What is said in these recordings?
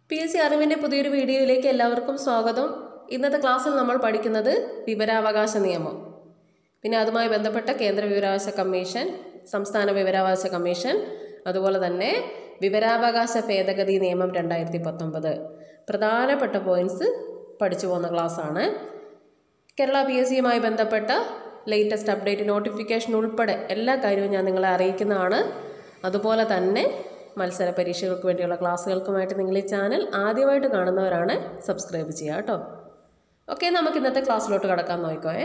P S C അറിവിൻ്റെ പുതിയൊരു വീഡിയോയിലേക്ക് എല്ലാവർക്കും സ്വാഗതം ഇന്നത്തെ ക്ലാസ്സിൽ നമ്മൾ പഠിക്കുന്നത് വിവരാവകാശ നിയമം പിന്നെ അതുമായി ബന്ധപ്പെട്ട കേന്ദ്ര വിവരാവകാശ കമ്മീഷൻ സംസ്ഥാന വിവരാവകാശ കമ്മീഷൻ അതുപോലെ തന്നെ വിവരാവകാശ ഭേദഗതി നിയമം രണ്ടായിരത്തി പത്തൊമ്പത് പ്രധാനപ്പെട്ട പോയിന്റ്സ് പഠിച്ചു പോകുന്ന ക്ലാസ്സാണ് കേരള പി എസ് സിയുമായി ബന്ധപ്പെട്ട ലേറ്റസ്റ്റ് അപ്ഡേറ്റ് നോട്ടിഫിക്കേഷൻ ഉൾപ്പെടെ എല്ലാ കാര്യവും ഞാൻ നിങ്ങളെ അറിയിക്കുന്നതാണ് അതുപോലെ തന്നെ മത്സര പരീക്ഷകൾക്ക് വേണ്ടിയുള്ള ക്ലാസ്സുകൾക്കുമായിട്ട് നിങ്ങൾ ഈ ചാനൽ ആദ്യമായിട്ട് കാണുന്നവരാണ് സബ്സ്ക്രൈബ് ചെയ്യുക കേട്ടോ ഓക്കെ നമുക്ക് ഇന്നത്തെ ക്ലാസ്സിലോട്ട് കടക്കാൻ നോക്കിക്കോയേ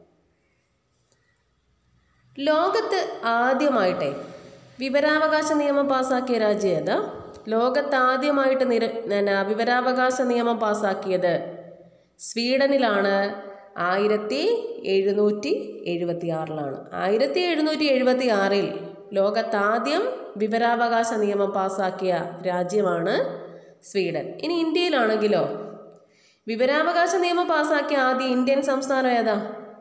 ലോകത്ത് ആദ്യമായിട്ടേ വിവരാവകാശ നിയമം പാസ്സാക്കിയ രാജ്യം ഏതാ ലോകത്ത് ആദ്യമായിട്ട് നിര എന്നാ, വിവരാവകാശ നിയമം പാസ്സാക്കിയത് സ്വീഡനിലാണ് ആയിരത്തി എഴുന്നൂറ്റി എഴുപത്തി ആറിലാണ് ആയിരത്തി എഴുന്നൂറ്റി എഴുപത്തി ആറിൽ ലോകത്താദ്യം വിവരാവകാശ നിയമം പാസ്സാക്കിയ രാജ്യമാണ് സ്വീഡൻ ഇനി ഇന്ത്യയിലാണെങ്കിലോ വിവരാവകാശ നിയമം പാസ്സാക്കിയ ആദ്യ ഇന്ത്യൻ സംസ്ഥാനം ഏതാ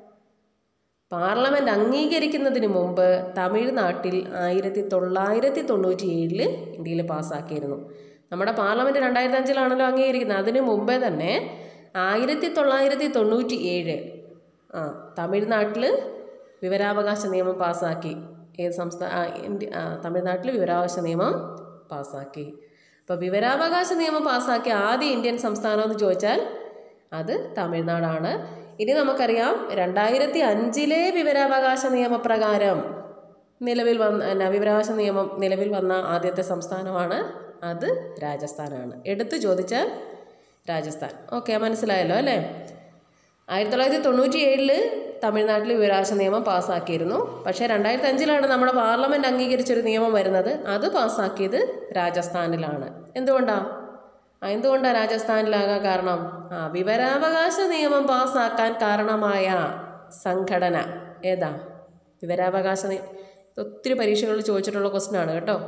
പാർലമെന്റ് അംഗീകരിക്കുന്നതിന് മുമ്പ് തമിഴ്നാട്ടിൽ ആയിരത്തി തൊള്ളായിരത്തി തൊണ്ണൂറ്റി ഏഴില് ഇന്ത്യയിൽ പാസ്സാക്കിയിരുന്നു നമ്മുടെ പാർലമെന്റ് രണ്ടായിരത്തി അഞ്ചിലാണല്ലോ അംഗീകരിക്കുന്നത് അതിന് മുമ്പേ തന്നെ ആയിരത്തി തൊള്ളായിരത്തി തൊണ്ണൂറ്റി ഏഴ് ആ തമിഴ്നാട്ടിൽ വിവരാവകാശ നിയമം പാസ്സാക്കി ഏത് സംസ്ഥാന ആ, ഇന്ത്യ ആ, തമിഴ്നാട്ടിൽ വിവരാവകാശ നിയമം പാസ്സാക്കി അപ്പോൾ വിവരാവകാശ നിയമം പാസ്സാക്കിയ ആദ്യ ഇന്ത്യൻ സംസ്ഥാനം എന്ന് ചോദിച്ചാൽ അത് തമിഴ്നാടാണ് ഇനി നമുക്കറിയാം രണ്ടായിരത്തി അഞ്ചിലെ വിവരാവകാശ നിയമപ്രകാരം നിലവിൽ വന്ന എന്നാ, വിവരാവകാശ നിയമം നിലവിൽ വന്ന ആദ്യത്തെ സംസ്ഥാനമാണ് അത് രാജസ്ഥാനാണ് എടുത്തു ചോദിച്ചാൽ രാജസ്ഥാൻ ഓക്കെ മനസ്സിലായല്ലോ അല്ലേ ആയിരത്തി തൊള്ളായിരത്തി തൊണ്ണൂറ്റി ഏഴില് തമിഴ്നാട്ടിൽ വിവരാവകാശ നിയമം പാസ്സാക്കിയിരുന്നു പക്ഷേ രണ്ടായിരത്തി അഞ്ചിലാണ് നമ്മുടെ പാർലമെൻറ്റ് അംഗീകരിച്ചൊരു നിയമം വരുന്നത് അത് പാസ്സാക്കിയത് രാജസ്ഥാനിലാണ് എന്തുകൊണ്ടാണ് ആ, എന്തുകൊണ്ടാണ് രാജസ്ഥാനിലാകാൻ കാരണം ആ വിവരാവകാശ നിയമം പാസ്സാക്കാൻ കാരണമായ സംഘടന ഏതാ വിവരാവകാശ നിയ ഇത് ഒത്തിരി പരീക്ഷകളിൽ ചോദിച്ചിട്ടുള്ള ക്വസ്റ്റ്യൻ ആണ് കേട്ടോ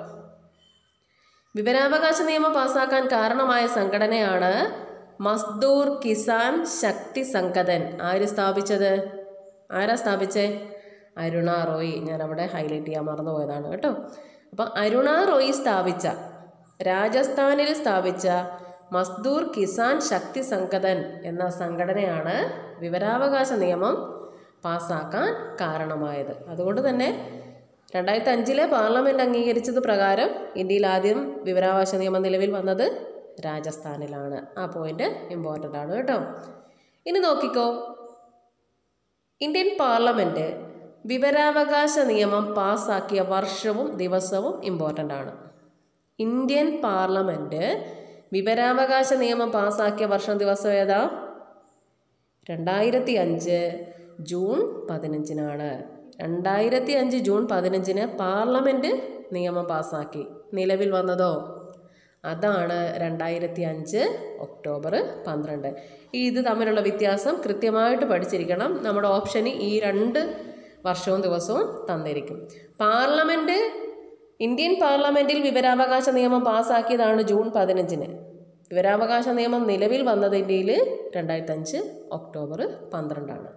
വിവരാവകാശ നിയമം പാസ്സാക്കാൻ കാരണമായ സംഘടനയാണ് മസ്ദൂർ കിസാൻ ശക്തി സംഘതൻ ആര് സ്ഥാപിച്ചത് ആരാ സ്ഥാപിച്ചേ അരുണ റോയ് ഞാൻ അവിടെ ഹൈലൈറ്റ് ചെയ്യാൻ മറന്നു പോയതാണ് കേട്ടോ അപ്പം അരുണ റോയ് സ്ഥാപിച്ച രാജസ്ഥാനിൽ സ്ഥാപിച്ച മസ്ദൂർ കിസാൻ ശക്തി സംഘതൻ എന്ന സംഘടനയാണ് വിവരാവകാശ നിയമം പാസ്സാക്കാൻ കാരണമായത് അതുകൊണ്ട് തന്നെ രണ്ടായിരത്തി അഞ്ചിലെ പാർലമെൻറ്റ് അംഗീകരിച്ചത് പ്രകാരം ഇന്ത്യയിൽ ആദ്യം വിവരാവകാശ നിയമം നിലവിൽ വന്നത് രാജസ്ഥാനിലാണ് ആ പോയിന്റ് ഇമ്പോർട്ടൻ്റ് ആണ് കേട്ടോ ഇനി നോക്കിക്കോ ഇന്ത്യൻ പാർലമെൻറ്റ് വിവരാവകാശ നിയമം പാസ്സാക്കിയ വർഷവും ദിവസവും ഇമ്പോർട്ടൻ്റ് ആണ് ഇന്ത്യൻ പാർലമെൻറ്റ് വിവരാവകാശ നിയമം പാസ്സാക്കിയ വർഷം ദിവസം ഏതാ രണ്ടായിരത്തി അഞ്ച് ജൂൺ പതിനഞ്ചിനാണ് രണ്ടായിരത്തി അഞ്ച് ജൂൺ പതിനഞ്ചിന് പാർലമെൻറ്റ് നിയമം പാസ്സാക്കി നിലവിൽ വന്നതോ അതാണ് രണ്ടായിരത്തി അഞ്ച് ഒക്ടോബർ പന്ത്രണ്ട് ഈ ഇത് തമ്മിലുള്ള വ്യത്യാസം കൃത്യമായിട്ട് പഠിച്ചിരിക്കണം നമ്മുടെ ഓപ്ഷന് ഈ രണ്ട് വർഷവും ദിവസവും തന്നിരിക്കും പാർലമെൻറ്റ് ഇന്ത്യൻ പാർലമെൻറ്റിൽ വിവരാവകാശ നിയമം പാസ്സാക്കിയതാണ് ജൂൺ പതിനഞ്ചിന് വിവരാവകാശ നിയമം നിലവിൽ വന്നത് ഇന്ത്യയിൽ രണ്ടായിരത്തി അഞ്ച് ഒക്ടോബർ പന്ത്രണ്ടാണ്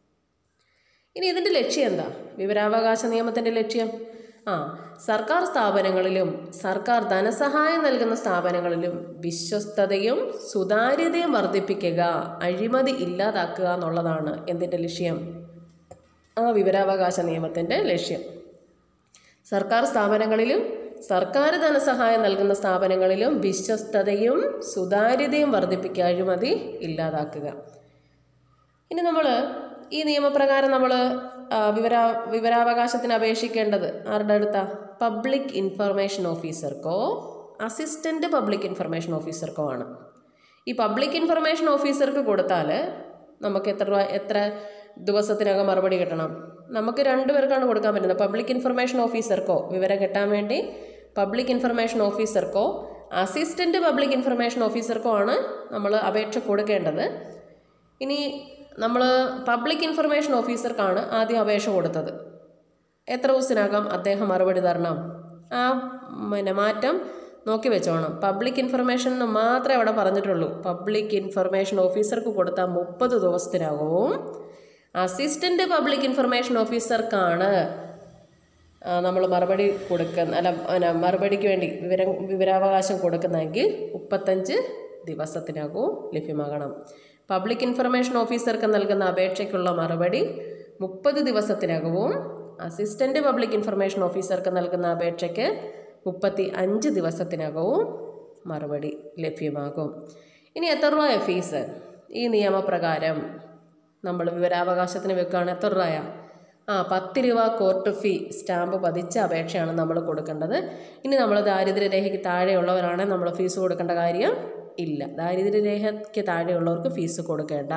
ഇനി ഇതിൻ്റെ ലക്ഷ്യം എന്താ വിവരാവകാശ നിയമത്തിൻ്റെ ലക്ഷ്യം ആ സർക്കാർ സ്ഥാപനങ്ങളിലും സർക്കാർ ധനസഹായം നൽകുന്ന സ്ഥാപനങ്ങളിലും വിശ്വസ്തതയും സുതാര്യതയും വർദ്ധിപ്പിക്കുക അഴിമതി ഇല്ലാതാക്കുക എന്നുള്ളതാണ് എന്തിൻ്റെ ലക്ഷ്യം ആ വിവരാവകാശ നിയമത്തിൻ്റെ ലക്ഷ്യം സർക്കാർ സ്ഥാപനങ്ങളിലും സർക്കാർ ധനസഹായം നൽകുന്ന സ്ഥാപനങ്ങളിലും വിശ്വസ്തതയും സുതാര്യതയും വർദ്ധിപ്പിക്കുക അഴിമതി ഇല്ലാതാക്കുക ഇനി നമ്മൾ ഈ നിയമപ്രകാരം നമ്മൾ വിവരാ വിവരാവകാശത്തിന് അപേക്ഷിക്കേണ്ടത് ആരുടെ അടുത്താ പബ്ലിക് ഇൻഫർമേഷൻ ഓഫീസർക്കോ അസിസ്റ്റൻ്റ് പബ്ലിക് ഇൻഫർമേഷൻ ഓഫീസർക്കോ ആണ് ഈ പബ്ലിക് ഇൻഫർമേഷൻ ഓഫീസർക്ക് കൊടുത്താൽ നമുക്ക് എത്ര രൂപ എത്ര ദിവസത്തിനകം മറുപടി കിട്ടണം നമുക്ക് രണ്ട് പേർക്കാണ് കൊടുക്കാൻ പറ്റുന്നത് പബ്ലിക് ഇൻഫർമേഷൻ ഓഫീസർക്കോ വിവരം കിട്ടാൻ വേണ്ടി പബ്ലിക് ഇൻഫർമേഷൻ ഓഫീസർക്കോ അസിസ്റ്റൻ്റ് പബ്ലിക് ഇൻഫർമേഷൻ ഓഫീസർക്കോ ആണ് നമ്മൾ അപേക്ഷ കൊടുക്കേണ്ടത് ഇനി നമ്മൾ പബ്ലിക് ഇൻഫർമേഷൻ ഓഫീസർക്കാണ് ആദ്യം അപേക്ഷ കൊടുത്തത് എത്ര ദിവസത്തിനകം അദ്ദേഹം മറുപടി തരണം ആ പിന്നെ മാറ്റം നോക്കി വെച്ചോണം പബ്ലിക് ഇൻഫർമേഷൻ എന്ന് മാത്രമേ അവിടെ പറഞ്ഞിട്ടുള്ളൂ പബ്ലിക് ഇൻഫർമേഷൻ ഓഫീസർക്ക് കൊടുത്ത മുപ്പത് ദിവസത്തിനകവും അസിസ്റ്റൻ്റ് പബ്ലിക് ഇൻഫർമേഷൻ ഓഫീസർക്കാണ് നമ്മൾ മറുപടി കൊടുക്കുന്ന അല്ല പിന്നെ മറുപടിക്ക് വേണ്ടി വിവരം വിവരാവകാശം കൊടുക്കുന്നതെങ്കിൽ മുപ്പത്തഞ്ച് ദിവസത്തിനകവും ലഭ്യമാകണം പബ്ലിക് ഇൻഫർമേഷൻ ഓഫീസർക്ക് നൽകുന്ന അപേക്ഷയ്ക്കുള്ള മറുപടി മുപ്പത് ദിവസത്തിനകവും അസിസ്റ്റൻ്റ് പബ്ലിക് ഇൻഫർമേഷൻ ഓഫീസർക്ക് നൽകുന്ന അപേക്ഷയ്ക്ക് മുപ്പത്തി അഞ്ച് ദിവസത്തിനകവും മറുപടി ലഭ്യമാകും ഇനി എത്ര രൂപയാണ് ഫീസ് ഈ നിയമപ്രകാരം നമ്മൾ വിവരാവകാശത്തിന് വെക്കുകയാണ് എത്ര രൂപയാ ആ പത്ത് രൂപ കോർട്ട് ഫീ സ്റ്റാമ്പ് പതിച്ച അപേക്ഷയാണ് നമ്മൾ കൊടുക്കേണ്ടത് ഇനി നമ്മൾ ദാരിദ്ര്യരേഖയ്ക്ക് താഴെയുള്ളവരാണെങ്കിൽ നമ്മൾ ഫീസ് കൊടുക്കേണ്ട കാര്യം ഇല്ല ദാരിദ്ര്യരേഖയ്ക്ക് താഴെയുള്ളവർക്ക് ഫീസ് കൊടുക്കേണ്ട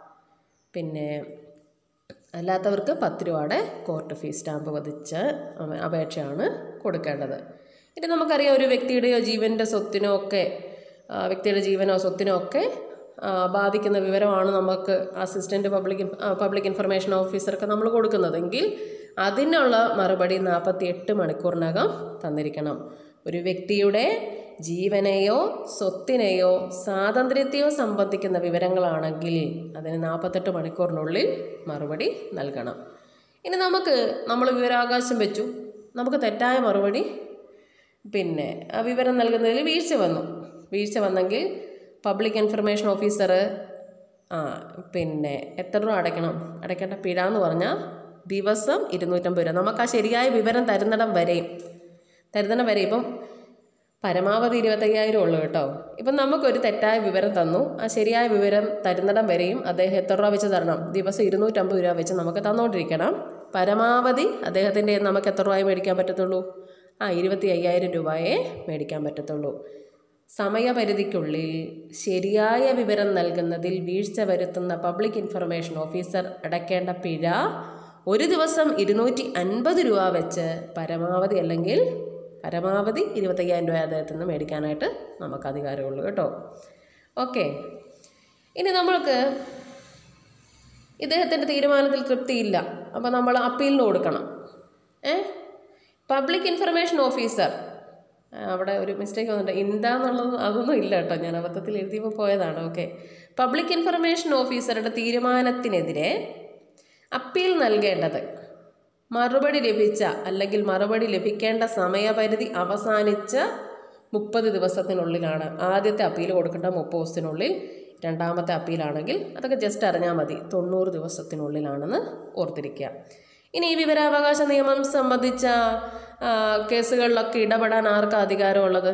പിന്നെ അല്ലാത്തവർക്ക് പത്ത് രൂപയുടെ കോർട്ട് ഫീസ് സ്റ്റാമ്പ് പതിച്ച അപ- അപേക്ഷയാണ് കൊടുക്കേണ്ടത് ഇനി നമുക്കറിയാം ഒരു വ്യക്തിയുടെയോ ജീവൻ്റെ സ്വത്തിനോ ഒക്കെ ആ, വ്യക്തിയുടെ ജീവനോ സ്വത്തിനോ ഒക്കെ ആ, ബാധിക്കുന്ന വിവരമാണ് നമുക്ക് അസിസ്റ്റൻ്റ് പബ്ലിക് പബ്ലിക് ഇൻഫർമേഷൻ ഓഫീസർക്ക് നമ്മൾ കൊടുക്കുന്നതെങ്കിൽ അതിനുള്ള മറുപടി നാൽപ്പത്തി എട്ട് മണിക്കൂറിനകം തന്നിരിക്കണം ഒരു വ്യക്തിയുടെ ജീവനെയോ സ്വത്തിനെയോ സ്വാതന്ത്ര്യത്തെയോ സംബന്ധിക്കുന്ന വിവരങ്ങളാണെങ്കിൽ അതിന് നാൽപ്പത്തെട്ട് മണിക്കൂറിനുള്ളിൽ മറുപടി നൽകണം ഇനി നമുക്ക് നമ്മൾ വിവരാവകാശം വെച്ചു നമുക്ക് തെറ്റായ മറുപടി പിന്നെ ആ വിവരം നൽകുന്നതിൽ വീഴ്ച വന്നു വീഴ്ച വന്നെങ്കിൽ പബ്ലിക് ഇൻഫർമേഷൻ ഓഫീസർ ആ പിന്നെ എത്ര രൂപ അടയ്ക്കണം അടയ്ക്കേണ്ട പിഴ എന്ന് പറഞ്ഞാൽ ദിവസം ഇരുന്നൂറ്റമ്പത് രൂപ നമുക്ക് ആ ശരിയായ വിവരം തരുന്നിടം വരെയും തരുന്നിടം വരെ ഇപ്പം പരമാവധി ഇരുപത്തയ്യായിരം ഉള്ളൂ കേട്ടോ ഇപ്പം നമുക്കൊരു തെറ്റായ വിവരം തന്നു ആ ശരിയായ വിവരം തരുന്നിടം വരെയും അദ്ദേഹം എത്ര രൂപ വെച്ച് തരണം ദിവസം ഇരുന്നൂറ്റമ്പത് രൂപ വെച്ച് നമുക്ക് തന്നുകൊണ്ടിരിക്കണം പരമാവധി അദ്ദേഹത്തിൻ്റെ നമുക്ക് എത്ര രൂപയെ മേടിക്കാൻ പറ്റത്തുള്ളൂ ആ ഇരുപത്തി അയ്യായിരം രൂപയെ മേടിക്കാൻ പറ്റത്തുള്ളൂ സമയപരിധിക്കുള്ളിൽ ശരിയായ വിവരം നൽകുന്നതിൽ വീഴ്ച വരുത്തുന്ന പബ്ലിക് ഇൻഫർമേഷൻ ഓഫീസർ അടയ്ക്കേണ്ട പിഴ ഒരു ദിവസം ഇരുന്നൂറ്റി അൻപത് രൂപ വെച്ച് പരമാവധി അല്ലെങ്കിൽ പരമാവധി ഇരുപത്തയ്യായിരം രൂപ അദ്ദേഹത്തിൽ നിന്ന് മേടിക്കാനായിട്ട് നമുക്ക് അധികാരമുള്ളൂ കേട്ടോ ഓക്കെ ഇനി നമ്മൾക്ക് ഇദ്ദേഹത്തിൻ്റെ തീരുമാനത്തിൽ തൃപ്തിയില്ല അപ്പോൾ നമ്മൾ അപ്പീലിന് കൊടുക്കണം ഏ പബ്ലിക് ഇൻഫർമേഷൻ ഓഫീസർ ആ, അവിടെ ഒരു മിസ്റ്റേക്ക് വന്നിട്ട് എന്താന്നുള്ളത് അതൊന്നും ഇല്ല കേട്ടോ ഞാൻ അബദ്ധത്തിൽ എഴുതിയപ്പോൾ പോയതാണ് ഓക്കെ പബ്ലിക് ഇൻഫർമേഷൻ ഓഫീസറുടെ തീരുമാനത്തിനെതിരെ അപ്പീൽ നൽകേണ്ടത് മറുപടി ലഭിച്ച അല്ലെങ്കിൽ മറുപടി ലഭിക്കേണ്ട സമയപരിധി അവസാനിച്ച മുപ്പത് ദിവസത്തിനുള്ളിലാണ് ആദ്യത്തെ അപ്പീൽ കൊടുക്കേണ്ട മുപ്പത് ദിവസത്തിനുള്ളിൽ രണ്ടാമത്തെ അപ്പീലാണെങ്കിൽ അതൊക്കെ ജസ്റ്റ് അറിഞ്ഞാൽ മതി തൊണ്ണൂറ് ദിവസത്തിനുള്ളിലാണെന്ന് ഓർത്തിരിക്കുക ഇനി ഈ വിവരാവകാശ നിയമം സംബന്ധിച്ച ആ, കേസുകളിലൊക്കെ ഇടപെടാൻ ആർക്കാ അധികാരമുള്ളത്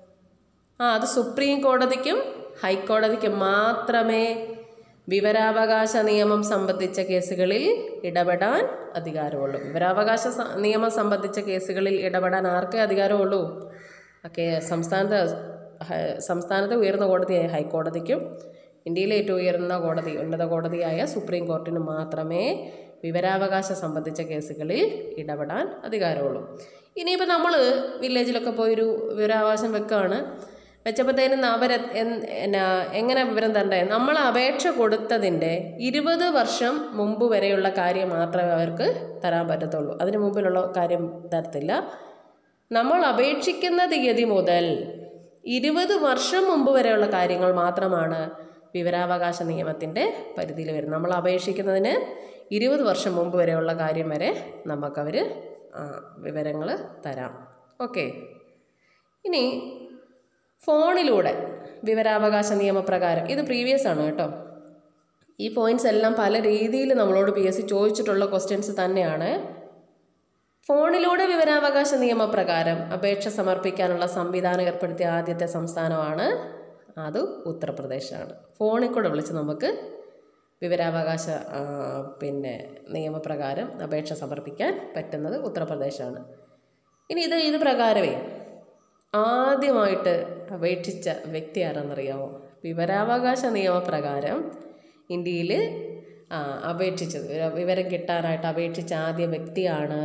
ആ അത് സുപ്രീം കോടതിക്കും ഹൈക്കോടതിക്കും മാത്രമേ വിവരാവകാശ നിയമം സംബന്ധിച്ച കേസുകളിൽ ഇടപെടാൻ അധികാരമുള്ളൂ വിവരാവകാശ സ- നിയമം സംബന്ധിച്ച കേസുകളിൽ ഇടപെടാൻ ആർക്കേ അധികാരമുള്ളൂ ഒക്കെ സംസ്ഥാനത്ത് ഹ- സംസ്ഥാനത്തെ ഉയർന്ന കോടതിയായ ഹൈക്കോടതിക്കും ഇന്ത്യയിലെ ഏറ്റവും ഉയർന്ന കോടതി ഉന്നത കോടതിയായ സുപ്രീം കോർട്ടിന് മാത്രമേ വിവരാവകാശ സംബന്ധിച്ച കേസുകളിൽ ഇടപെടാൻ അധികാരമുള്ളൂ ഇനിയിപ്പോൾ നമ്മൾ വില്ലേജിലൊക്കെ പോയൊരു വിവരാവകാശം വെക്കുകയാണ് വെച്ചപ്പോഴത്തേനും അവർ എന്നാ എങ്ങനെ വിവരം തരണ്ടേ നമ്മൾ അപേക്ഷ കൊടുത്തതിൻ്റെ ഇരുപത് വർഷം മുമ്പ് വരെയുള്ള കാര്യം മാത്രമേ അവർക്ക് തരാൻ പറ്റത്തുള്ളൂ അതിന് മുമ്പിലുള്ള കാര്യം തരത്തില്ല നമ്മൾ അപേക്ഷിക്കുന്ന തീയതി മുതൽ ഇരുപത് വർഷം മുമ്പ് വരെയുള്ള കാര്യങ്ങൾ മാത്രമാണ് വിവരാവകാശ നിയമത്തിൻ്റെ പരിധിയിൽ വരുന്നത് നമ്മൾ അപേക്ഷിക്കുന്നതിന് ഇരുപത് വർഷം മുമ്പ് വരെയുള്ള കാര്യം വരെ നമുക്കവർ വിവരങ്ങൾ തരാം ഓക്കെ ഇനി ഫോണിലൂടെ വിവരാവകാശ നിയമപ്രകാരം ഇത് പ്രീവിയസ് ആണ് കേട്ടോ ഈ പോയിന്റ്സ് എല്ലാം പല രീതിയിൽ നമ്മളോട് പി എസ് സി ചോദിച്ചിട്ടുള്ള ക്വസ്റ്റ്യൻസ് തന്നെയാണ് ഫോണിലൂടെ വിവരാവകാശ നിയമപ്രകാരം അപേക്ഷ സമർപ്പിക്കാനുള്ള സംവിധാനം ഏർപ്പെടുത്തിയ ആദ്യത്തെ സംസ്ഥാനമാണ് അത് ഉത്തർപ്രദേശാണ് ഫോണിൽ കൂടെ വിളിച്ച് നമുക്ക് വിവരാവകാശ ആ, പിന്നെ നിയമപ്രകാരം അപേക്ഷ സമർപ്പിക്കാൻ പറ്റുന്നത് ഉത്തർപ്രദേശാണ് ഇനി ഇത് ഇത് പ്രകാരമേ ആദ്യമായിട്ട് അപേക്ഷിച്ച വ്യക്തി ആരാണെന്നറിയാമോ വിവരാവകാശ നിയമപ്രകാരം ഇന്ത്യയിൽ അപേക്ഷിച്ചത് വിവര- വിവരം കിട്ടാനായിട്ട് അപേക്ഷിച്ച ആദ്യ വ്യക്തിയാണ്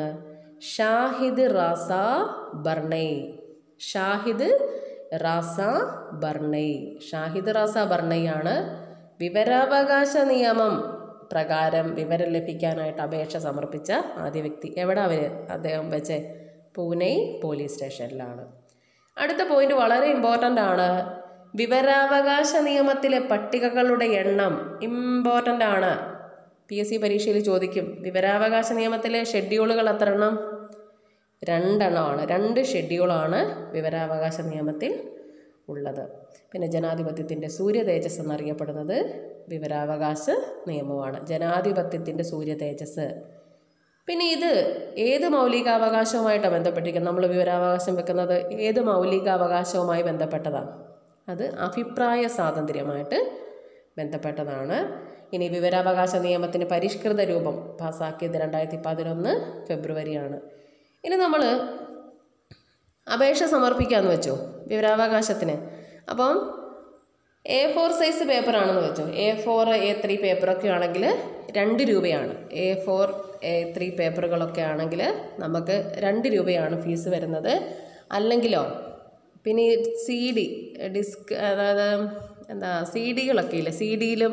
ഷാഹിദ് റാസ ബർണൈ ഷാഹിദ് റാസ ബർണൈ ഷാഹിദ് റാസ ബർണൈയാണ് വിവരാവകാശ നിയമം പ്രകാരം വിവരം ലഭിക്കാനായിട്ട് അപേക്ഷ സമർപ്പിച്ച ആദ്യ വ്യക്തി എവിടെ അവർ അദ്ദേഹം വെച്ചേ പൂനെ പോലീസ് സ്റ്റേഷനിലാണ് അടുത്ത പോയിന്റ് വളരെ ഇമ്പോർട്ടൻ്റ് ആണ് വിവരാവകാശ നിയമത്തിലെ പട്ടികകളുടെ എണ്ണം ഇമ്പോർട്ടൻ്റ് ആണ് പി എസ് സി പരീക്ഷയിൽ ചോദിക്കും വിവരാവകാശ നിയമത്തിലെ ഷെഡ്യൂളുകൾ എത്ര എണ്ണം രണ്ടെണ്ണമാണ് രണ്ട് ഷെഡ്യൂളാണ് വിവരാവകാശ നിയമത്തിൽ ഉള്ളത് പിന്നെ ജനാധിപത്യത്തിൻ്റെ സൂര്യ തേജസ് എന്നറിയപ്പെടുന്നത് വിവരാവകാശ നിയമമാണ് ജനാധിപത്യത്തിൻ്റെ സൂര്യ തേജസ് പിന്നെ ഇത് ഏത് മൗലികാവകാശവുമായിട്ടാണ് ബന്ധപ്പെട്ടിരിക്കുന്നത് നമ്മൾ വിവരാവകാശം വെക്കുന്നത് ഏത് മൗലികാവകാശവുമായി ബന്ധപ്പെട്ടതാണ് അത് അഭിപ്രായ സ്വാതന്ത്ര്യമായിട്ട് ബന്ധപ്പെട്ടതാണ് ഇനി വിവരാവകാശ നിയമത്തിന് പരിഷ്കൃത രൂപം പാസ്സാക്കിയത് രണ്ടായിരത്തി പതിനൊന്ന് ഫെബ്രുവരിയാണ് ഇനി നമ്മൾ അപേക്ഷ സമർപ്പിക്കാമെന്ന് വെച്ചോ വിവരാവകാശത്തിന് അപ്പം എ ഫോർ സൈസ് പേപ്പറാണെന്ന് വെച്ചോ എ ഫോർ എ ത്രീ പേപ്പറൊക്കെ ആണെങ്കിൽ രണ്ട് രൂപയാണ് എ ഫോർ എ ത്രീ പേപ്പറുകളൊക്കെ ആണെങ്കിൽ നമുക്ക് രണ്ട് രൂപയാണ് ഫീസ് വരുന്നത് അല്ലെങ്കിലോ പിന്നെ ഈ സി ഡി ഡിസ്ക് അതായത് എന്താ സി ഡികളൊക്കെ ഇല്ലേ സി ഡിയിലും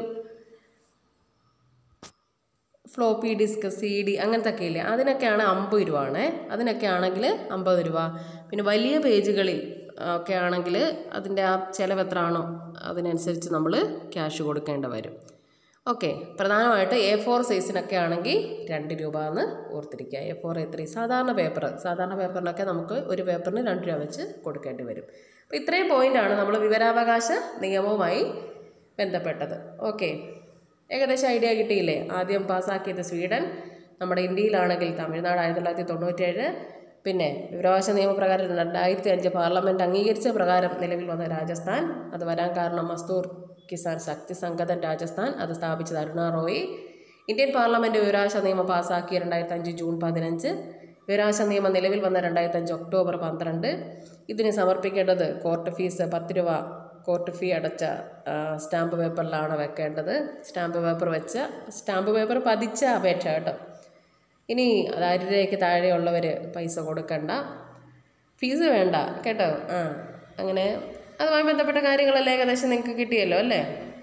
ഫ്ലോപ്പി ഡിസ്ക് സി ഡി അങ്ങനത്തെ ഒക്കെ ഇല്ലേ അതിനൊക്കെയാണ് അമ്പത് രൂപ ആണേ അതിനൊക്കെ ആണെങ്കിൽ അമ്പത് രൂപ പിന്നെ വലിയ പേജുകളിൽ ഒക്കെ ആണെങ്കിൽ അതിൻ്റെ ആ ചിലവ് എത്ര ആണോ അതിനനുസരിച്ച് നമ്മൾ ക്യാഷ് കൊടുക്കേണ്ടി വരും ഓക്കെ പ്രധാനമായിട്ട് എ ഫോർ സൈസിനൊക്കെ ആണെങ്കിൽ രണ്ട് രൂപ എന്ന് ഓർത്തിരിക്കുക എ ഫോർ എ ത്രീ സാധാരണ പേപ്പർ സാധാരണ പേപ്പറിനൊക്കെ നമുക്ക് ഒരു പേപ്പറിന് രണ്ട് രൂപ വെച്ച് കൊടുക്കേണ്ടി വരും അപ്പോൾ ഇത്രയും പോയിൻ്റാണ് നമ്മൾ വിവരാവകാശ നിയമവുമായി ബന്ധപ്പെട്ടത് ഓക്കെ ഏകദേശം ഐഡിയ കിട്ടിയില്ലേ ആദ്യം പാസ്സാക്കിയത് സ്വീഡൻ നമ്മുടെ ഇന്ത്യയിലാണെങ്കിൽ തമിഴ്നാട് ആയിരത്തി തൊള്ളായിരത്തി തൊണ്ണൂറ്റേഴ് പിന്നെ വിവരാവകാശ നിയമപ്രകാരം രണ്ടായിരത്തി അഞ്ച് പാർലമെൻറ്റ് അംഗീകരിച്ച പ്രകാരം നിലവിൽ വന്ന രാജസ്ഥാൻ അത് വരാൻ കാരണം മസ്തൂർ കിസാൻ ശക്തി സംഗതൻ രാജസ്ഥാൻ അത് സ്ഥാപിച്ചത് അരുണ റോയ് ഇന്ത്യൻ പാർലമെൻറ്റ് വിവരാവകാശ നിയമം പാസ്സാക്കിയ രണ്ടായിരത്തി അഞ്ച് ജൂൺ പതിനഞ്ച് വിവരാവകാശ നിയമം നിലവിൽ വന്ന രണ്ടായിരത്തി അഞ്ച് ഒക്ടോബർ പന്ത്രണ്ട് ഇതിന് സമർപ്പിക്കേണ്ടത് കോർട്ട് ഫീസ് പത്ത് രൂപ കോർട്ട് ഫീ അടച്ച ആ, സ്റ്റാമ്പ് പേപ്പറിലാണ് വെക്കേണ്ടത് സ്റ്റാമ്പ് പേപ്പർ വെച്ച സ്റ്റാമ്പ് പേപ്പർ പതിച്ച അപേക്ഷ കേട്ടോ ഇനി ദാരിദ്ര്യക്ക് താഴെയുള്ളവർ പൈസ കൊടുക്കണ്ട ഫീസ് വേണ്ട കേട്ടോ ആ അങ്ങനെ അതുമായി ബന്ധപ്പെട്ട കാര്യങ്ങളെല്ലാം ഏകദേശം നിങ്ങൾക്ക് കിട്ടിയല്ലോ അല്ലേ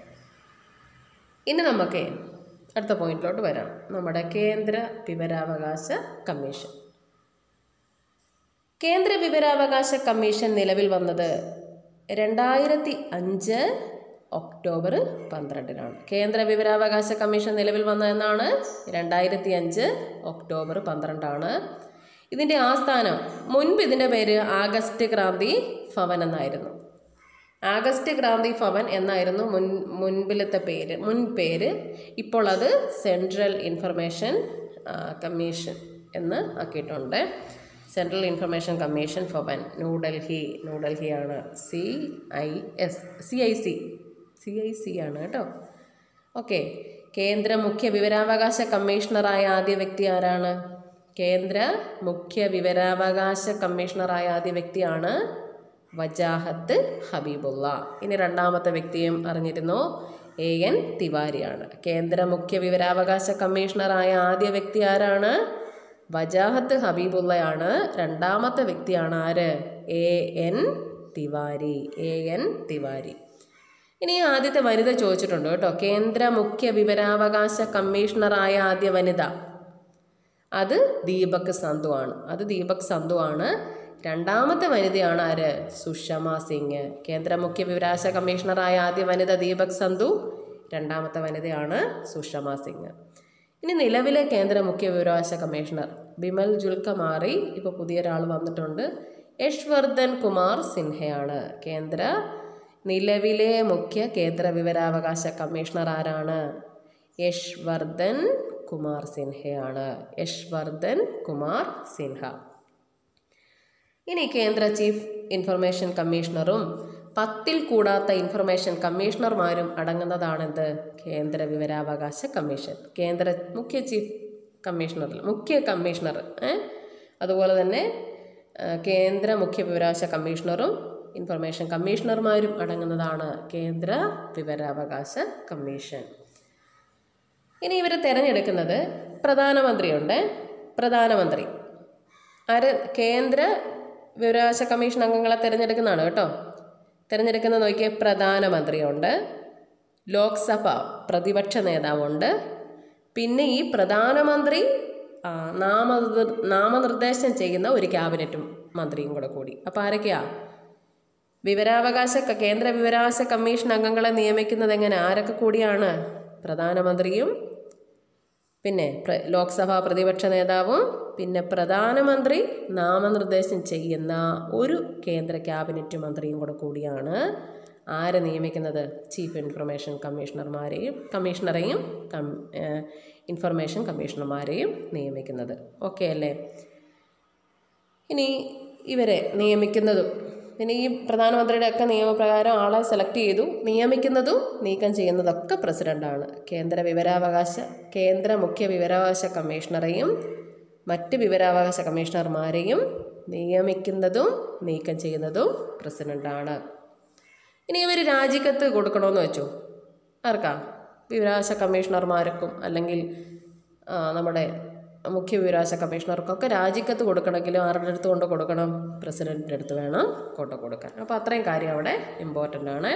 ഇനി നമുക്ക് അടുത്ത പോയിന്റിലോട്ട് വരാം നമ്മുടെ കേന്ദ്ര വിവരാവകാശ കമ്മീഷൻ കേന്ദ്ര വിവരാവകാശ കമ്മീഷൻ നിലവിൽ വന്നത് രണ്ടായിരത്തി അഞ്ച് ഒക്ടോബർ പന്ത്രണ്ടിനാണ് കേന്ദ്ര വിവരാവകാശ കമ്മീഷൻ നിലവിൽ വന്നതെന്നാണ് രണ്ടായിരത്തി അഞ്ച് ഒക്ടോബർ പന്ത്രണ്ടാണ് ഇതിൻ്റെ ആസ്ഥാനം മുൻപ് ഇതിൻ്റെ പേര് ആഗസ്റ്റ് ക്രാന്തി ഭവൻ എന്നായിരുന്നു ആഗസ്റ്റ് ക്രാന്തി ഭവൻ എന്നായിരുന്നു മുൻ മുൻപിലത്തെ പേര് മുൻ പേര് ഇപ്പോൾ അത് സെൻട്രൽ ഇൻഫർമേഷൻ ആ, കമ്മീഷൻ എന്ന് ആക്കിയിട്ടുണ്ട് central information commission Bhavan New Delhi ന്യൂഡൽഹിയാണ് C I S C I C C I C ആണ് കേട്ടോ ഓക്കെ കേന്ദ്ര മുഖ്യ വിവരാവകാശ കമ്മീഷണറായ ആദ്യ വ്യക്തി ആരാണ് കേന്ദ്ര മുഖ്യ വിവരാവകാശ കമ്മീഷണറായ ആദ്യ വ്യക്തിയാണ് വജാഹത്ത് ഹബീബുള്ള ഇനി രണ്ടാമത്തെ വ്യക്തിയും അറിഞ്ഞിരുന്നു എ എൻ തിവാരിയാണ് കേന്ദ്ര മുഖ്യ വിവരാവകാശ കമ്മീഷണറായ ആദ്യ വ്യക്തി ആരാണ് വജാഹത്ത് ഹബീബുള്ളയാണ് രണ്ടാമത്തെ വ്യക്തിയാണ് ആര് A N Tiwari A N Tiwari ഇനി ആദ്യത്തെ വനിത ചോദിച്ചിട്ടുണ്ട് കേട്ടോ കേന്ദ്ര മുഖ്യ വിവരാവകാശ കമ്മീഷണറായ ആദ്യ വനിത അത് ദീപക് സന്ധു ആണ് അത് ദീപക് സന്ധു ആണ് രണ്ടാമത്തെ വനിതയാണ് ആര് സുഷമ സിംഗ് കേന്ദ്ര മുഖ്യ വിവരാവകാശ കമ്മീഷണറായ ആദ്യ വനിത ദീപക് സന്ധു രണ്ടാമത്തെ വനിതയാണ് സുഷമ സിംഗ് ഇനി നിലവിലെ കേന്ദ്ര മുഖ്യ വിവരാവകാശ കമ്മീഷണർ ബിമൽ ജുൽക്ക മാറി ഇപ്പോൾ പുതിയൊരാൾ വന്നിട്ടുണ്ട് യശ്വർദ്ധൻ കുമാർ സിൻഹയാണ് കേന്ദ്ര നിലവിലെ മുഖ്യ കേന്ദ്ര വിവരാവകാശ കമ്മീഷണർ ആരാണ് യശ്വർദ്ധൻ കുമാർ സിൻഹയാണ് യശ്വർദ്ധൻ കുമാർ സിൻഹ ഇനി കേന്ദ്ര ചീഫ് ഇൻഫർമേഷൻ കമ്മീഷണറും പത്തിൽ കൂടാത്ത ഇൻഫർമേഷൻ കമ്മീഷണർമാരും അടങ്ങുന്നതാണെന്ത് കേന്ദ്ര വിവരാവകാശ കമ്മീഷൻ കേന്ദ്ര മുഖ്യ ചീഫ് കമ്മീഷണറിൽ മുഖ്യ കമ്മീഷണർ ഏ? അതുപോലെ തന്നെ ആ, കേന്ദ്ര മുഖ്യ വിവരാവകാശ കമ്മീഷണറും ഇൻഫർമേഷൻ കമ്മീഷണർമാരും അടങ്ങുന്നതാണ് കേന്ദ്ര വിവരാവകാശ കമ്മീഷൻ ഇനി ഇവർ തിരഞ്ഞെടുക്കുന്നത് പ്രധാനമന്ത്രിയുണ്ട് പ്രധാനമന്ത്രി ആര് കേന്ദ്ര വിവരാവകാശ കമ്മീഷൻ അംഗങ്ങളെ തിരഞ്ഞെടുക്കുന്നതാണ് കേട്ടോ തിരഞ്ഞെടുക്കുന്ന നോക്കിയ പ്രധാനമന്ത്രിയുണ്ട് ലോക്സഭ പ്രതിപക്ഷ നേതാവുണ്ട് പിന്നെ ഈ പ്രധാനമന്ത്രി ആ, നാമനിർ നാമനിർദ്ദേശം ചെയ്യുന്ന ഒരു ക്യാബിനറ്റും മന്ത്രിയും കൂടെ കൂടി അപ്പോൾ ആരൊക്കെയാ വിവരാവകാശ കേന്ദ്ര വിവരാവകാശ കമ്മീഷൻ അംഗങ്ങളെ നിയമിക്കുന്നത് എങ്ങനെ ആരൊക്കെ കൂടിയാണ് പ്രധാനമന്ത്രിയും പിന്നെ പ്ര- ലോക്സഭാ പ്രതിപക്ഷ നേതാവും പിന്നെ പ്രധാനമന്ത്രി നാമനിർദ്ദേശം ചെയ്യുന്ന ഒരു കേന്ദ്ര ക്യാബിനറ്റ് മന്ത്രിയും കൂടെ കൂടിയാണ് ആരെ നിയമിക്കുന്നത് ചീഫ് ഇൻഫർമേഷൻ കമ്മീഷണർമാരെയും കമ്മീഷണറെയും കം ഏഹ് ഇൻഫർമേഷൻ കമ്മീഷണർമാരെയും നിയമിക്കുന്നത് ഓക്കെ അല്ലേ ഇനി ഇവരെ നിയമിക്കുന്നതും പിന്നെ ഈ പ്രധാനമന്ത്രിയുടെ ഒക്കെ നിയമപ്രകാരം ആളെ സെലക്ട് ചെയ്തു നിയമിക്കുന്നതും നീക്കം ചെയ്യുന്നതൊക്കെ പ്രസിഡൻ്റാണ് കേന്ദ്ര വിവരാവകാശ കേന്ദ്ര മുഖ്യ വിവരാവകാശ കമ്മീഷണറെയും മറ്റ് വിവരാവകാശ കമ്മീഷണർമാരെയും നിയമിക്കുന്നതും നീക്കം ചെയ്യുന്നതും പ്രസിഡൻ്റാണ് ഇനി ഇവർ രാജിക്കത്ത് കൊടുക്കണമെന്ന് വെച്ചു ആർക്കാ വിവരാവകാശ കമ്മീഷണർമാർക്കും അല്ലെങ്കിൽ ആ, നമ്മുടെ മുഖ്യ വിവരാവകാശ കമ്മീഷണർക്കൊക്കെ രാജിക്കത്ത് കൊടുക്കണമെങ്കിലും ആരുടെ അടുത്ത് കൊണ്ട് കൊടുക്കണം പ്രസിഡൻറ്റിൻ്റെ അടുത്ത് വേണം കൊണ്ട് കൊടുക്കാൻ അപ്പോൾ അത്രയും കാര്യം അവിടെ ഇമ്പോർട്ടൻ്റ് ആണ്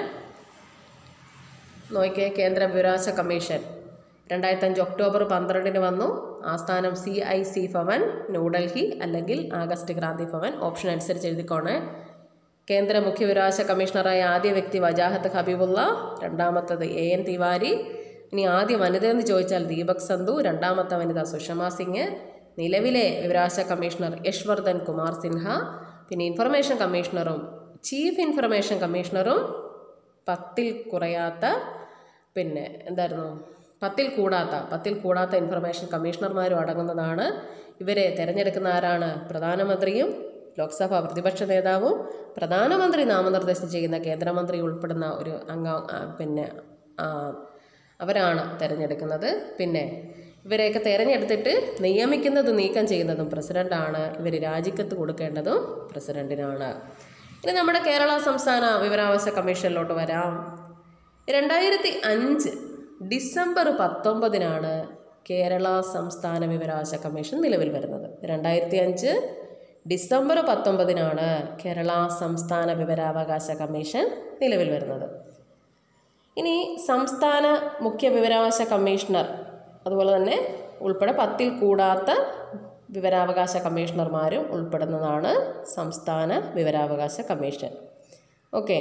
നോക്കിയേ കേന്ദ്ര വിവരാവകാശ കമ്മീഷൻ രണ്ടായിരത്തഞ്ച് ഒക്ടോബർ പന്ത്രണ്ടിന് വന്നു ആസ്ഥാനം C I C Bhavan New Delhi അല്ലെങ്കിൽ ആഗസ്റ്റ് ക്രാന്തി ഭവൻ ഓപ്ഷൻ അനുസരിച്ച് എഴുതിക്കോണേ കേന്ദ്ര മുഖ്യ വിവരാവകാശ കമ്മീഷണറായ ആദ്യ വ്യക്തി വജാഹത്ത് ഹബീബുള്ള രണ്ടാമത്തത് എ എൻ തിവാരി ഇനി ആദ്യ വനിത എന്ന് ചോദിച്ചാൽ ദീപക് സന്ധു രണ്ടാമത്തെ വനിത സുഷമ സിംഗ് നിലവിലെ വിവരാവകാശ കമ്മീഷണർ യശ്വർദ്ധൻ കുമാർ സിൻഹ പിന്നെ ഇൻഫർമേഷൻ കമ്മീഷണറും ചീഫ് ഇൻഫർമേഷൻ കമ്മീഷണറും പത്തിൽ കുറയാത്ത പിന്നെ എന്തായിരുന്നു പത്തിൽ കൂടാത്ത പത്തിൽ കൂടാത്ത ഇൻഫർമേഷൻ കമ്മീഷണർമാരും അടങ്ങുന്നതാണ് ഇവരെ തിരഞ്ഞെടുക്കുന്ന ആരാണ് പ്രധാനമന്ത്രിയും ലോക്സഭാ പ്രതിപക്ഷ നേതാവും പ്രധാനമന്ത്രി നാമനിർദ്ദേശം ചെയ്യുന്ന കേന്ദ്രമന്ത്രി ഉൾപ്പെടുന്ന ഒരു അംഗ ആ, പിന്നെ ആ, അവരാണ് തിരഞ്ഞെടുക്കുന്നത് പിന്നെ ഇവരെയൊക്കെ തിരഞ്ഞെടുത്തിട്ട് നിയമിക്കുന്നതും നീക്കം ചെയ്യുന്നതും പ്രസിഡൻ്റാണ് ഇവർ രാജിക്കത്ത് കൊടുക്കേണ്ടതും പ്രസിഡൻറ്റിനാണ് ഇനി നമ്മുടെ കേരള സംസ്ഥാന വിവരാവകാശ കമ്മീഷനിലോട്ട് വരാം രണ്ടായിരത്തി അഞ്ച് ഡിസംബർ പത്തൊമ്പതിനാണ് കേരള സംസ്ഥാന വിവരാവകാശ കമ്മീഷൻ നിലവിൽ വരുന്നത് രണ്ടായിരത്തി അഞ്ച് ഡിസംബർ പത്തൊമ്പതിനാണ് കേരള സംസ്ഥാന വിവരാവകാശ കമ്മീഷൻ നിലവിൽ വരുന്നത് ഇനി സംസ്ഥാന മുഖ്യ വിവരാവകാശ കമ്മീഷണർ അതുപോലെ തന്നെ ഉൾപ്പെടെ പത്തിൽ കൂടാത്ത വിവരാവകാശ കമ്മീഷണർമാരും ഉൾപ്പെടുന്നതാണ് സംസ്ഥാന വിവരാവകാശ കമ്മീഷൻ ഓക്കെ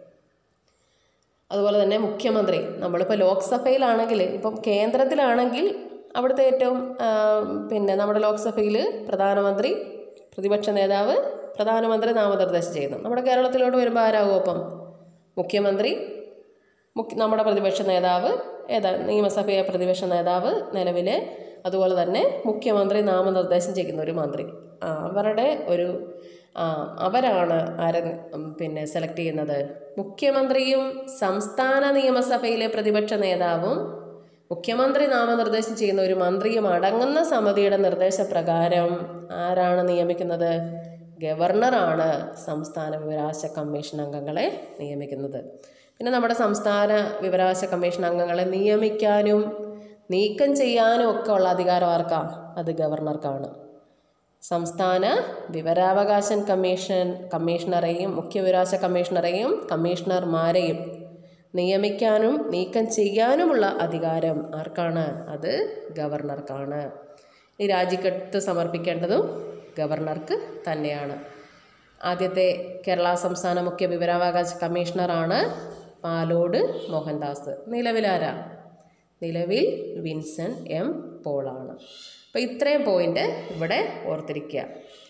അതുപോലെ തന്നെ മുഖ്യമന്ത്രി നമ്മളിപ്പോൾ ലോക്സഭയിലാണെങ്കിൽ ഇപ്പം കേന്ദ്രത്തിലാണെങ്കിൽ അവിടുത്തെ ഏറ്റവും ആ, പിന്നെ നമ്മുടെ ലോക്സഭയിൽ പ്രധാനമന്ത്രി പ്രതിപക്ഷ നേതാവ് പ്രധാനമന്ത്രി നാമനിർദ്ദേശം ചെയ്യുന്നു നമ്മുടെ കേരളത്തിലോട്ട് വരുമ്പോൾ ആരാകും അപ്പം മുഖ്യമന്ത്രി മുഖ്യ നമ്മുടെ പ്രതിപക്ഷ നേതാവ് ഏതാ നിയമസഭയിലെ പ്രതിപക്ഷ നേതാവ് നിലവിലെ അതുപോലെ തന്നെ മുഖ്യമന്ത്രി നാമനിർദ്ദേശം ചെയ്യുന്ന ഒരു മന്ത്രി ആ, അവരുടെ ഒരു ആ, അവരാണ് ആരെ ഉം, പിന്നെ സെലക്ട് ചെയ്യുന്നത് മുഖ്യമന്ത്രിയും സംസ്ഥാന നിയമസഭയിലെ പ്രതിപക്ഷ നേതാവും മുഖ്യമന്ത്രി നാമനിർദ്ദേശം ചെയ്യുന്ന ഒരു മന്ത്രിയും അടങ്ങുന്ന സമിതിയുടെ നിർദ്ദേശപ്രകാരം ആരാണ് നിയമിക്കുന്നത് ഗവർണറാണ് സംസ്ഥാന വിവരാവകാശ കമ്മീഷൻ അംഗങ്ങളെ നിയമിക്കുന്നത് പിന്നെ നമ്മുടെ സംസ്ഥാന വിവരാവകാശ കമ്മീഷൻ അംഗങ്ങളെ നിയമിക്കാനും നീക്കം ചെയ്യാനും ഒക്കെ ഉള്ള അധികാരം ആർക്കാ അത് ഗവർണർക്കാണ് സംസ്ഥാന വിവരാവകാശൻ കമ്മീഷൻ കമ്മീഷണറെയും മുഖ്യ വിവരാവകാശ കമ്മീഷണറെയും കമ്മീഷണർമാരെയും നിയമിക്കാനും നീക്കം ചെയ്യാനുമുള്ള അധികാരം ആർക്കാണ് അത് ഗവർണർക്കാണ് ഈ രാജിക്കത്ത് സമർപ്പിക്കേണ്ടതും ഗവർണർക്ക് തന്നെയാണ് ആദ്യത്തെ കേരള സംസ്ഥാന മുഖ്യ വിവരാവകാശ കമ്മീഷണറാണ് പാലോട് മോഹൻദാസ് നിലവിലാരാ നിലവിൽ വിൻസൻ എം പോളാണ് അപ്പോൾ ഇത്രയും പോയിന്റ് ഇവിടെ ഓർത്തിരിക്കുക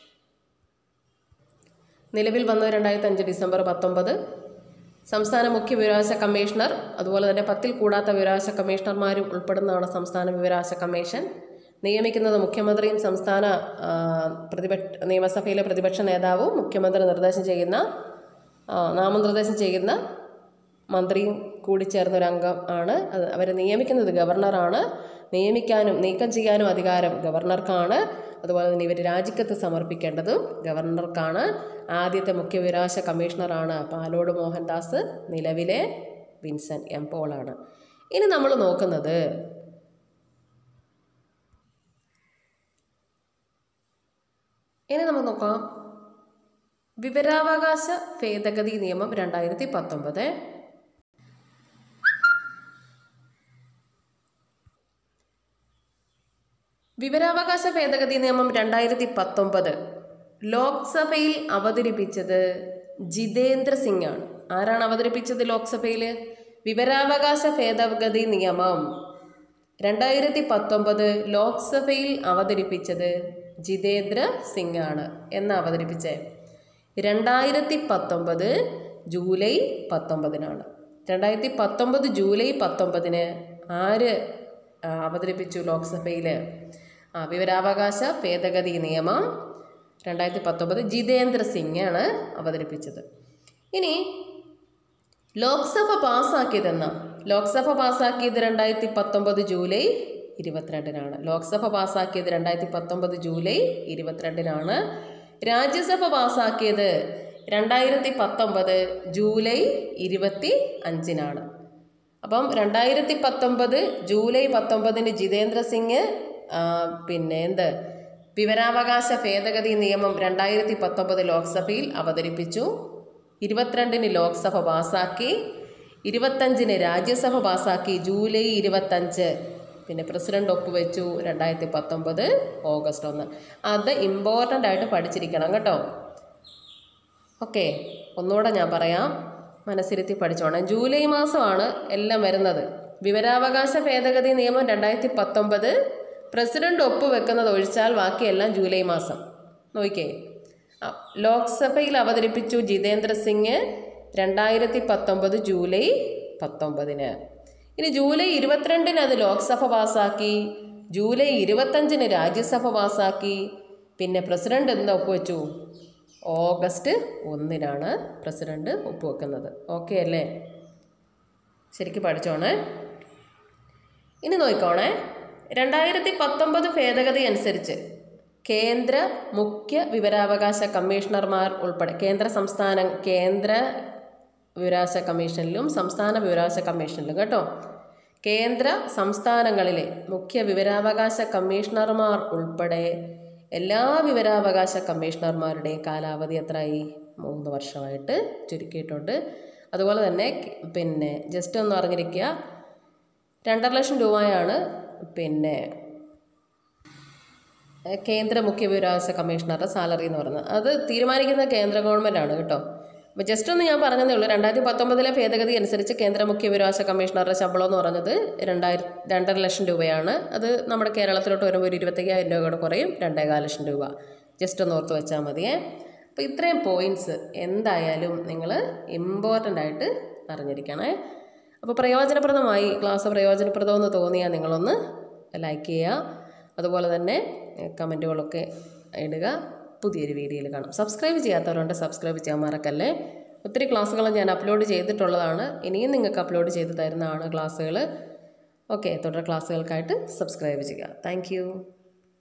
നിലവിൽ വന്നത് രണ്ടായിരത്തി അഞ്ച് ഡിസംബർ പത്തൊമ്പത് സംസ്ഥാന മുഖ്യ വിവരാവകാശ കമ്മീഷണർ അതുപോലെ തന്നെ പത്തിൽ കൂടാത്ത വിവരാവകാശ കമ്മീഷണർമാരും ഉൾപ്പെടുന്നതാണ് സംസ്ഥാന വിവരാവകാശ കമ്മീഷൻ നിയമിക്കുന്നത് മുഖ്യമന്ത്രിയും സംസ്ഥാന ആ, പ്രതിപക്ഷ നിയമസഭയിലെ പ്രതിപക്ഷ നേതാവും മുഖ്യമന്ത്രി നിർദ്ദേശം ചെയ്യുന്ന ആ, നാമനിർദ്ദേശം ചെയ്യുന്ന മന്ത്രിയും കൂടി ചേർന്ന ഒരു അംഗം ആണ് അത് അവരെ നിയമിക്കുന്നത് ഗവർണറാണ് നിയമിക്കാനും നീക്കം ചെയ്യാനും അധികാരം ഗവർണർക്കാണ് അതുപോലെ തന്നെ ഇവർ രാജിക്കത്ത് സമർപ്പിക്കേണ്ടതും ഗവർണർക്കാണ് ആദ്യത്തെ മുഖ്യ വിവരാവകാശ കമ്മീഷണറാണ് പാലോട് മോഹൻദാസ് നിലവിലെ വിൻസൻ എം പോളാണ് ഇനി നമ്മൾ നോക്കുന്നത് ഇനി നമുക്ക് നോക്കാം വിവരാവകാശ ഭേദഗതി നിയമം രണ്ടായിരത്തി പത്തൊമ്പത് വിവരാവകാശ ഭേദഗതി നിയമം രണ്ടായിരത്തി പത്തൊമ്പത് ലോക്സഭയിൽ അവതരിപ്പിച്ചത് ജിതേന്ദ്ര സിംഗ് ആണ് ആരാണ് അവതരിപ്പിച്ചത് ലോക്സഭയിൽ വിവരാവകാശ ഭേദഗതി നിയമം രണ്ടായിരത്തി പത്തൊമ്പത് ലോക്സഭയിൽ അവതരിപ്പിച്ചത് ജിതേന്ദ്ര സിംഗ് ആണ് എന്ന് അവതരിപ്പിച്ചത് രണ്ടായിരത്തി പത്തൊമ്പത് ജൂലൈ പത്തൊമ്പതിനാണ് രണ്ടായിരത്തി പത്തൊമ്പത് ജൂലൈ പത്തൊമ്പതിന് ആര് ആ, അവതരിപ്പിച്ചു ലോക്സഭയിൽ ആ വിവരാവകാശ ഭേദഗതി നിയമം രണ്ടായിരത്തി പത്തൊമ്പത് ജിതേന്ദ്ര സിംഗ് ആണ് അവതരിപ്പിച്ചത് ഇനി ലോക്സഭ പാസ്സാക്കിയതെന്ന ലോക്സഭ പാസ്സാക്കിയത് രണ്ടായിരത്തി പത്തൊമ്പത് ജൂലൈ ഇരുപത്തിരണ്ടിനാണ് ലോക്സഭ പാസ്സാക്കിയത് രണ്ടായിരത്തി പത്തൊമ്പത് ജൂലൈ ഇരുപത്തിരണ്ടിനാണ് രാജ്യസഭ പാസ്സാക്കിയത് രണ്ടായിരത്തി പത്തൊമ്പത് ജൂലൈ ഇരുപത്തി അഞ്ചിനാണ് അപ്പം രണ്ടായിരത്തി പത്തൊമ്പത് ജൂലൈ പത്തൊമ്പതിന് ജിതേന്ദ്ര സിംഗ് ആ, പിന്നെ എന്ത് വിവരാവകാശ ഭേദഗതി നിയമം രണ്ടായിരത്തി പത്തൊമ്പത് ലോക്സഭയിൽ അവതരിപ്പിച്ചു ഇരുപത്തിരണ്ടിന് ലോക്സഭ പാസാക്കി ഇരുപത്തഞ്ചിന് രാജ്യസഭ പാസാക്കി ജൂലൈ ഇരുപത്തഞ്ച് പിന്നെ പ്രസിഡന്റ് ഒപ്പുവെച്ചു രണ്ടായിരത്തി പത്തൊമ്പത് ഓഗസ്റ്റ് ഒന്ന് അത് ഇമ്പോർട്ടൻ്റ് ആയിട്ട് പഠിച്ചിരിക്കണം കേട്ടോ ഓക്കെ ഒന്നുകൂടെ ഞാൻ പറയാം മനസ്സിരുത്തി പഠിച്ചോണം ജൂലൈ മാസമാണ് എല്ലാം വരുന്നത് വിവരാവകാശ ഭേദഗതി നിയമം രണ്ടായിരത്തി പത്തൊമ്പത് പ്രസിഡന്റ് ഒപ്പുവെക്കുന്നത് ഒഴിച്ചാൽ ബാക്കിയെല്ലാം ജൂലൈ മാസം നോക്കിക്കേ ആ, ലോക്സഭയിൽ അവതരിപ്പിച്ചു ജിതേന്ദ്ര സിംഗ് രണ്ടായിരത്തി പത്തൊമ്പത് ജൂലൈ പത്തൊമ്പതിന് ഇനി ജൂലൈ ഇരുപത്തിരണ്ടിന് അത് ലോക്സഭ പാസ്സാക്കി ജൂലൈ ഇരുപത്തഞ്ചിന് രാജ്യസഭ പാസ്സാക്കി പിന്നെ പ്രസിഡന്റ് എന്താ ഒപ്പുവെച്ചു ഓഗസ്റ്റ് ഒന്നിനാണ് പ്രസിഡന്റ് ഒപ്പുവെക്കുന്നത് ഓക്കെ അല്ലേ ശരിക്കും പഠിച്ചോണേ ഇനി നോക്കിക്കോണേ രണ്ടായിരത്തി പത്തൊമ്പത് ഭേദഗതി അനുസരിച്ച് കേന്ദ്ര മുഖ്യ വിവരാവകാശ കമ്മീഷണർമാർ ഉൾപ്പെടെ കേന്ദ്ര സംസ്ഥാന കേന്ദ്ര വിവരാവകാശ കമ്മീഷനിലും സംസ്ഥാന വിവരാവകാശ കമ്മീഷനിലും കേട്ടോ കേന്ദ്ര സംസ്ഥാനങ്ങളിലെ മുഖ്യ വിവരാവകാശ കമ്മീഷണർമാർ ഉൾപ്പെടെ എല്ലാ വിവരാവകാശ കമ്മീഷണർമാരുടെയും കാലാവധി എത്രയായി മൂന്ന് വർഷമായിട്ട് ചുരുക്കിയിട്ടുണ്ട് അതുപോലെ തന്നെ ക- പിന്നെ ജസ്റ്റ് ഒന്ന് അറിഞ്ഞിരിക്കുക രണ്ടര ലക്ഷം രൂപയാണ് പിന്നെ ഏഹ്, കേന്ദ്ര മുഖ്യ വിവരാവകാശ കമ്മീഷണറുടെ സാലറി എന്ന് പറയുന്നത് അത് തീരുമാനിക്കുന്ന കേന്ദ്ര ഗവൺമെൻറ് ആണ് കേട്ടോ അപ്പോൾ ജസ്റ്റ് ഒന്ന് ഞാൻ പറഞ്ഞതേ ഉള്ളൂ രണ്ടായിരത്തി പത്തൊമ്പതിലെ ഭേദഗതി അനുസരിച്ച് കേന്ദ്ര മുഖ്യ വിവരാവകാശ കമ്മീഷണറുടെ ശമ്പളം എന്ന് പറഞ്ഞത് രണ്ടായിരം രണ്ടര ലക്ഷം രൂപയാണ് അത് നമ്മുടെ കേരളത്തിലോട്ട് വരുമ്പോൾ ഒരു ഇരുപത്തയ്യായിരം രൂപ കൂടെ കുറയും രണ്ടേകാൽ ലക്ഷം രൂപ ജസ്റ്റ് ഒന്ന് ഓർത്ത് വെച്ചാൽ മതിയേ അപ്പോൾ ഇത്രയും പോയിൻറ്റ്സ് എന്തായാലും നിങ്ങൾ ഇമ്പോർട്ടൻ്റ് ആയിട്ട് അറിഞ്ഞിരിക്കണേ അപ്പോൾ പ്രയോജനപ്രദമായി ക്ലാസ് പ്രയോജനപ്രദമെന്ന് തോന്നിയാൽ നിങ്ങളൊന്ന് ലൈക്ക് ചെയ്യുക അതുപോലെ തന്നെ കമൻറ്റുകളൊക്കെ ഇടുക പുതിയൊരു വീഡിയോയിൽ കാണാം സബ്സ്ക്രൈബ് ചെയ്യാത്തവരുണ്ട് സബ്സ്ക്രൈബ് ചെയ്യാൻ മറക്കല്ലേ ഒത്തിരി ക്ലാസ്സുകൾ ഞാൻ അപ്ലോഡ് ചെയ്തിട്ടുള്ളതാണ് ഇനിയും നിങ്ങൾക്ക് അപ്ലോഡ് ചെയ്ത് തരുന്നതാണ് ക്ലാസ്സുകൾ ഓക്കെ തുടർ ക്ലാസ്സുകൾക്കായിട്ട് സബ്സ്ക്രൈബ് ചെയ്യുക താങ്ക്